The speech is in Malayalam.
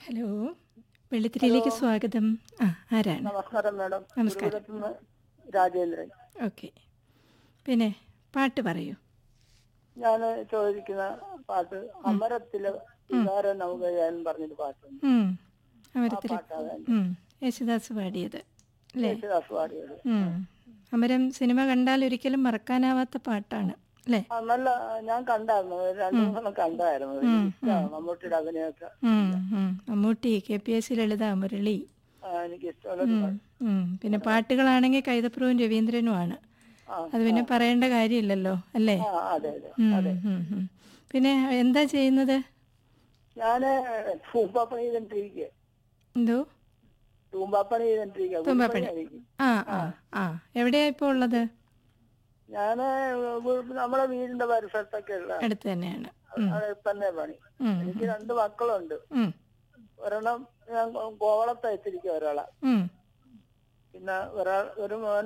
ഹലോ വെള്ളിത്തിരിയിലേക്ക് സ്വാഗതം ആ ആരാണ് നമസ്കാരം മാഡം നമസ്കാരം. തിരുവനന്തപുരത്തുനിന്ന് രാജേന്ദ്രൻ ഓക്കെ പിന്നെ പാട്ട് പറയൂ ഞാൻ ചോദിക്കുന്ന പാട്ട് അമരത്തില് വികാര നൗകയാൻ പറഞ്ഞൊരു പാട്ടുണ്ട് ഉം. ആ അമരത്തിരി പാട്ടാണ് ഉം. യേശുദാസ് പാടിയത് അല്ലേ യേശുദാസ് പാടിയത് ഉം. അമരം സിനിമ കണ്ടാൽ ഒരിക്കലും മറക്കാനാവാത്ത പാട്ടാണ് അല്ലേ ആ നല്ല ഞാൻ കണ്ടായിരുന്നു രണ്ടു മൂന്നെണ്ണം കണ്ടായിരുന്നു എനിക്ക് ഇഷ്ടമാണ് മമ്മൂട്ടിയുടെ അഭിനയമൊക്കെ ഉം, ഉം. Mammootty K P S C Lalitha Murali ആ, എനിക്ക് ഇഷ്ടമുള്ള ഒരു പാട്ട്. ഉം. പിന്നെ പാട്ടുകളാണെങ്കിൽ കൈതപ്രവും രവീന്ദ്രനുമാണ് ആ അത് പിന്നെ പറയേണ്ട കാര്യമില്ലല്ലോ അല്ലേ ആ അതെ അതെ ഉം, ഉം, ഉം. പിന്നെ എന്താ ചെയ്യുന്നത് ഞാന് തൂമ്പാപ്പണി ചെയ്തിട്ടിരിക്കുക എന്തോ തൂമ്പാപ്പണി ചെയ്തിട്ടിരിക്കുക തൂമ്പാപ്പണി. ആ ആ ആ എവിടെയാ ഇപ്പോൾ ഉള്ളത് ഞാന് വീ- നമ്മളെ വീടിന്റെ പരിസരത്തൊക്കെ ഉള്ള അടുത്ത് തന്നെയാണ് അവിടെ തന്നെ പണി ഉം, എനിക്ക് രണ്ട് മക്കളുണ്ട് ഉം, ഒരെണ്ണം ഞാൻ കോവളത്ത് എത്തിരിക്കുക ഒരാളെ ഉം. പിന്നെ ഒരാൾ ഒരു മോൻ